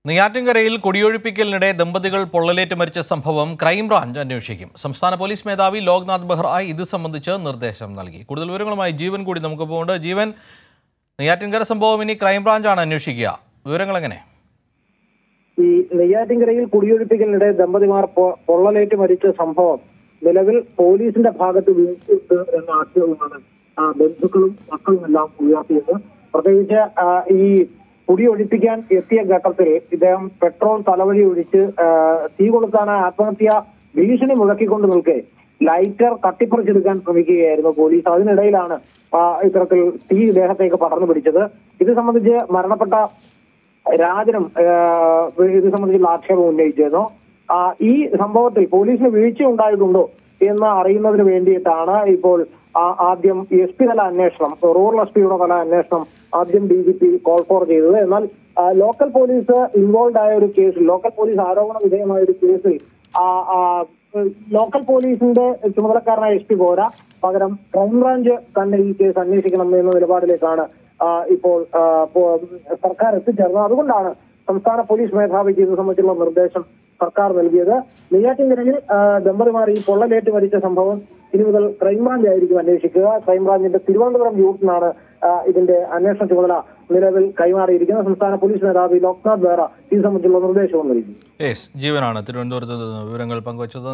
നെയ്യാറ്റിൻകരയിൽ കൊടിയൊഴിപ്പിക്കലിനിടെ ദമ്പതികൾ പൊള്ളലേറ്റ് മരിച്ച സംഭവം ക്രൈംബ്രാഞ്ച് അന്വേഷിക്കും സംസ്ഥാന പോലീസ് മേധാവി ലോക്നാഥ് ബെഹ്റ ഇത് സംബന്ധിച്ച് നിർദ്ദേശം നൽകി കൂടുതൽ വിവരങ്ങളുമായി ജീവൻ കൂടി നമുക്ക് പോകുന്നുണ്ട് ജീവൻ നെയ്യാറ്റിൻകര സംഭവം ഇനി ക്രൈംബ്രാഞ്ചാണ് അന്വേഷിക്കുക വിവരങ്ങൾ എങ്ങനെ ഈ നെയ്യാറ്റിൻകരയിൽ കുടിയൊഴിപ്പിക്കലിനിടെ ദമ്പതിമാർ പൊ- പൊള്ളലേറ്റ് മരിച്ച സംഭവം നിലവിൽ പോലീസിന്റെ ഭാഗത്ത് വീഴ്ചയുണ്ട് എന്ന ആക്ഷേപമാണ് ആ, ബന്ധുക്കളും മക്കളും എല്ലാം ഉയർത്തിയത് പ്രത്യേകിച്ച് ആ, ഈ കുടിയൊഴിപ്പിക്കാൻ എത്തിയ ഘട്ടത്തിൽ ഇദ്ദേഹം പെട്രോൾ തലവഴി ഒഴിച്ച് ആ, തീ കൊളുത്താൻ ആത്മഹത്യ ഭീഷണി മുഴക്കിക്കൊണ്ട് നിൽക്കെ ലൈറ്റർ തട്ടിപ്പറിച്ചെടുക്കാൻ ശ്രമിക്കുകയായിരുന്നു പോലീസ് അതിനിടയിലാണ് ആ, ഇത്തരത്തിൽ തീ ഇദ്ദേഹത്തേക്ക് പടർന്നു പിടിച്ചത് ഇത് സംബന്ധിച്ച് മരണപ്പെട്ട രാജനും ഏഹ്, ഇത് സംബന്ധിച്ചുള്ള ആക്ഷേപം ഉന്നയിച്ചിരുന്നു ആ, ഈ സംഭവത്തിൽ പോലീസിന് വീഴ്ച ഉണ്ടായിട്ടുണ്ടോ എന്ന് അറിയുന്നതിന് വേണ്ടിയിട്ടാണ് ഇപ്പോൾ ആ- ആദ്യം എസ് പി തല അന്വേഷണം റൂറൽ എസ് പിയുടെ തല അന്വേഷണം ആദ്യം D G P call for ചെയ്തത് എന്നാൽ ആ, ലോക്കൽ പോലീസ് ഇൻവോൾവ് ആയ ഒരു കേസിൽ ലോക്കൽ പോലീസ് ആരോപണ വിധേയമായ ഒരു കേസിൽ ആ, ആ, ലോക്കൽ പോലീസിന്റെ ചുമതലക്കാരനായ എസ് പി പോരാ പകരം ക്രൈംബ്രാഞ്ച് തന്നെ ഈ കേസ് അന്വേഷിക്കണം എന്ന നിലപാടിലേക്കാണ് ആ, ഇപ്പോൾ ആ, പോ- സർക്കാർ എത്തിച്ചേർന്നത് അതുകൊണ്ടാണ് സംസ്ഥാന പോലീസ് മേധാവിക്ക് ഇത് സംബന്ധിച്ചുള്ള നിർദ്ദേശം സർക്കാർ നൽകിയത് നെയ്യാറ്റിൻകരയിൽ ആ, ദമ്പതിമാർ ഈ പൊള്ളലേറ്റ് മരിച്ച സംഭവം ഇനി മുതൽ ക്രൈംബ്രാഞ്ച് ആയിരിക്കും അന്വേഷിക്കുക ക്രൈംബ്രാഞ്ചിന്റെ തിരുവനന്തപുരം യൂണിറ്റിനാണ് ആ, ഇതിന്റെ അന്വേഷണ ചുമതല നിലവിൽ കൈമാറിയിരിക്കുന്നത് സംസ്ഥാന പോലീസ് മേധാവി ലോക്നാഥ് ബെഹ്റ ഇത് സംബന്ധിച്ചുള്ള നിർദ്ദേശവും നൽകി യെസ് ജീവനാണ് തിരുവനന്തപുരത്ത് നിന്ന് വിവരങ്ങൾ പങ്കുവച്ചത്